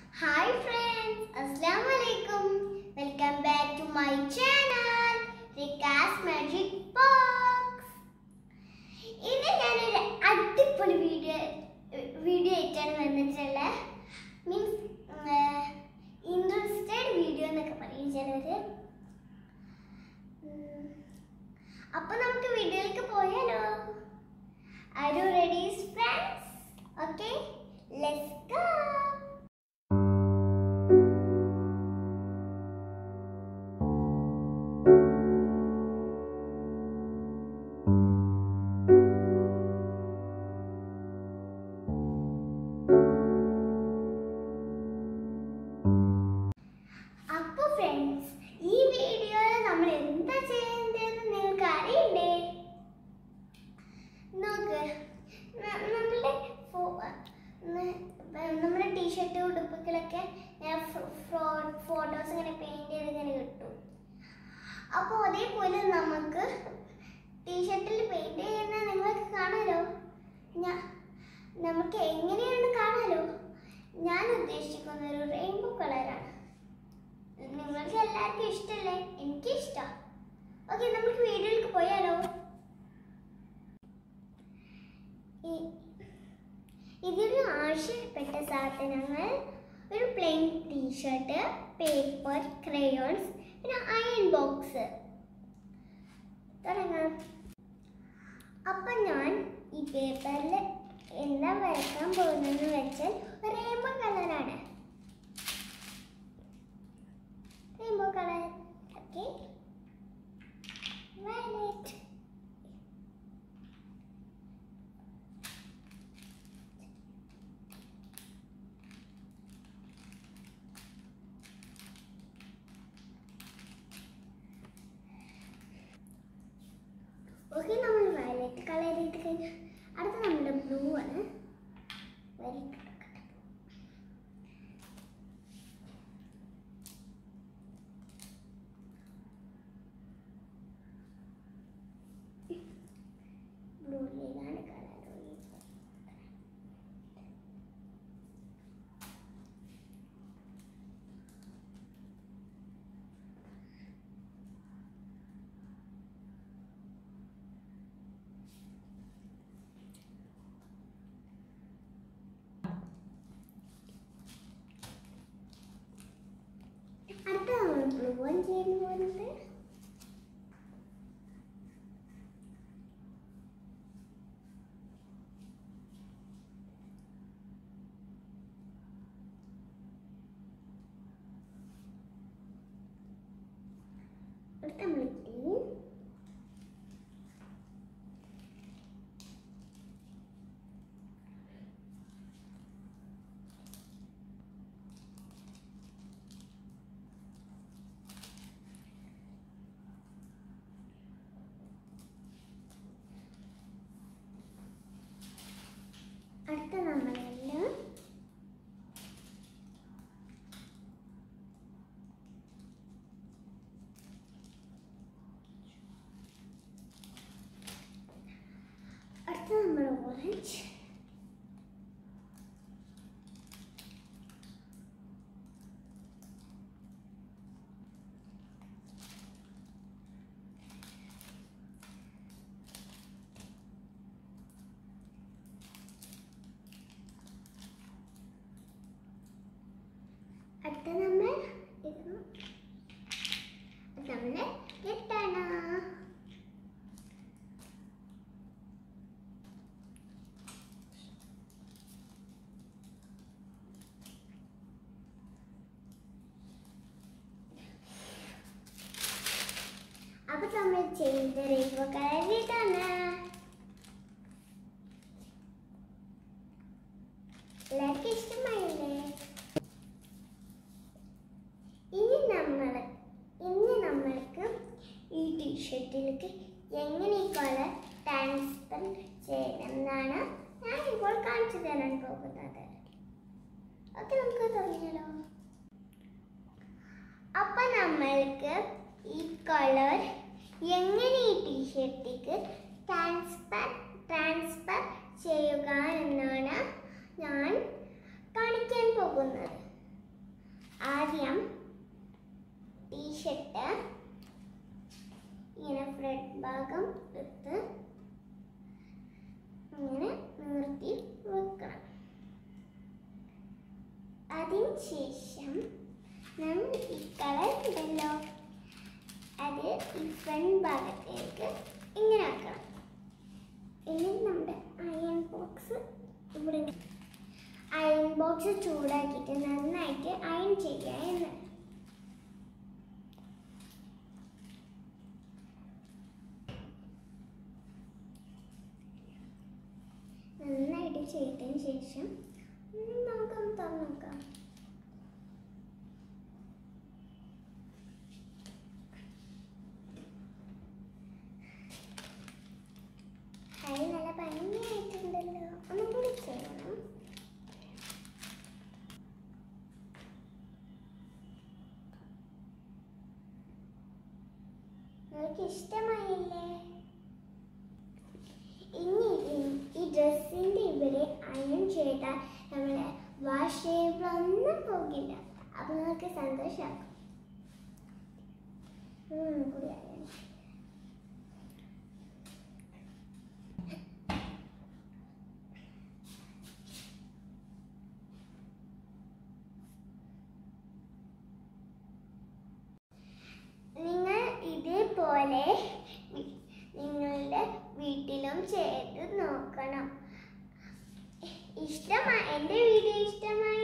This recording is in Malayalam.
ഹായ് ഫ്രണ്ട്സ് അസ്സാം വലൈക്കും welcome back to my channel Rikka's magic box ഇന്ന് ഞാനൊരു അടിപൊളി വീഡിയോ വീഡിയോ ആയിട്ടാണ് വന്നിട്ടുള്ളത് മീൻസ് ഇൻട്രസ്റ്റഡ് വീഡിയോ എന്നൊക്കെ പറയും ചിലവര് ഉം, അപ്പൊ നമുക്ക് വീഡിയോയിലേക്ക് പോയാലോ are you ready friends okay let's go അപ്പൊ ഫ്രണ്ട്സ് ഈ വീഡിയോയിൽ നമ്മൾ എന്താ ചെയ്യേണ്ടതെന്ന് നിങ്ങൾക്ക് അറിയണ്ടേ നോക്ക് ന- നമ്മളുടെ ഫോ- ന- നമ്മുടെ ടീഷർട്ട് ഉടുപ്പുകളൊക്കെ ഫോട്ടോസ് ഇങ്ങനെ പെയിന്റ് ചെയ്ത് ഇങ്ങനെ കിട്ടും അപ്പോൾ അതേപോലെ നമുക്ക് ടീഷർട്ടിൽ പെയിന്റ് ചെയ്യുന്ന നിങ്ങൾക്ക് കാണാലോ ഞാൻ നമുക്ക് എങ്ങനെയാണ് കാണാലോ ഞാൻ ഉദ്ദേശിക്കുന്ന ഒരു റെയിൻബോ കളറാണ് നിങ്ങൾക്ക് എല്ലാവർക്കും ഇഷ്ടമല്ലേ എനിക്ക് ഇഷ്ടം ഓക്കെ നമുക്ക് വീഡിയോയിലേക്ക് പോയാലോ ഈ- ഇതിന് ആവശ്യപ്പെട്ട സാധനങ്ങൾ ഒരു പ്ലെയിൻ ടീഷർട്ട് പേപ്പർ ക്രയോൺസ് പിന്നെ അയൺ ബോക്സ് തുടങ്ങാം അപ്പം ഞാൻ ഈ പേപ്പറിൽ എന്താ വരയ്ക്കാൻ പോകുന്നതെന്ന് വെച്ചാൽ റേമ്പോ കളറാണ് rainbow colour okay violet okay നമ്മൾ വയലറ്റ് കളർ ചെയ്ത് കഴിഞ്ഞാൽ അടുത്ത നമ്മുടെ ബ്ലൂ ആണ് വെരി ബ്ലൂയിലാണ് കളർ അടുത്ത നമ്മൾ ബ്ലൂ ഓൺ ചെയ്യാൻ പോകുന്നത് അടുത്ത നമ്മൾ ഗ്രീൻ അടുത്ത നമ്മളെല്ലാം അടുത്ത നമ്മൾ ഓറഞ്ച് അടുത്ത നമ്മൾ ഇത് നമ്മള് റെഡാണ് അപ്പൊ നമ്മൾ ചെയ്ത റെയിൻബോ കളർ ഇതാണ് എല്ലാവർക്കും ഇഷ്ടമായില്ലേ ഇനി നമ്മൾ ഇനി നമ്മൾക്ക് ഈ ടീഷർട്ടിലേക്ക് എങ്ങനെ ഈ കളർ ട്രാൻസ്ഫർ ചെയ്യണമെന്നാണ് ഞാൻ ഇപ്പോൾ കാണിച്ചു തരാൻ പോകുന്നത് ഓക്കെ നമുക്ക് തുടങ്ങിയാലോ അപ്പൊ നമ്മൾക്ക് ഈ കളർ എങ്ങനെ ഈ ടീഷർട്ടിക്ക് ട്രാൻസ്ഫർ ട്രാൻസ്ഫർ ചെയ്യുക എന്നാണ് ഞാൻ കാണിക്കാൻ പോകുന്നത് അതിന് ശേഷം നമ്മൾ ഈ കളർ ഉണ്ടല്ലോ അത് ഈ ഫ്രണ്ട് ഭാഗത്തേക്ക് ഇങ്ങനെ ആക്കണം എന്നിട്ട് നമ്മുടെ അയൺ ബോക്സ് ഇവിടെ അയൺ ബോക്സ് ചൂടാക്കിയിട്ട് നന്നായിട്ട് അയൺ ചെയ്യുക എന്ന് നന്നായിട്ട് ചെയ്തതിന് ശേഷം ഉം, നമുക്കൊന്ന് തുറന്ന് നോക്കാം അത് നല്ല ഭംഗിയായിട്ടുണ്ടല്ലോ ഒന്നും കൂടി ചെയ്യണം നിങ്ങൾക്ക് ഇഷ്ടമായില്ലേ ഇനി ഈ- ഈ ഡ്രസ്സിന്റെ ഇവിടെ അയൺ ചെയ്താൽ നമ്മളെ വാഷ് ചെയ്യുമ്പോഴൊന്നും പോകില്ല അപ്പൊ നിങ്ങൾക്ക് സന്തോഷമാക്കും ഉം, കൂടി iron ചെയ്യ്. നിങ്ങൾ ഇതേപോലെ വി- നിങ്ങളുടെ വീട്ടിലും ചെയ്ത് നോക്കണം ഇഷ്ടമായി എൻ്റെ വീഡിയോ ഇഷ്ടമായി